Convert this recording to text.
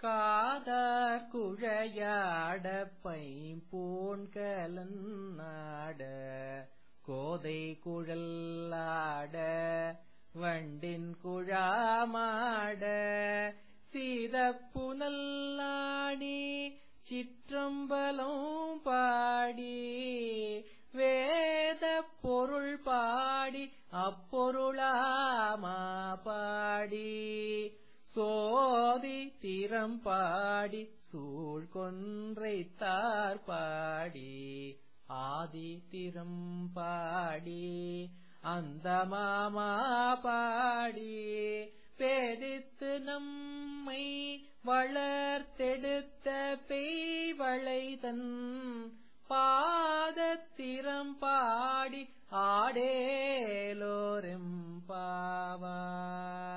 காதார் குழையாட பைம்பூன் கலன்னாட கோதை குழல்லாட வண்டின் குழாமாட சீதப்புனல்லாடி சிற்றம்பலம் பாடி வேத பொருள் பாடி அப்பொருளாமா பாடி சோதி திறம் பாடி சூழ் கொன்றைத்தார் பாடி ஆதி திறம் பாடி அந்த மாமா பாடி பேதித்து நம்மை வளர்த்தெடுத்த பெய்வளைதன் பாதத்திறம் பாடி ஆடேலோரெம் பாவாய்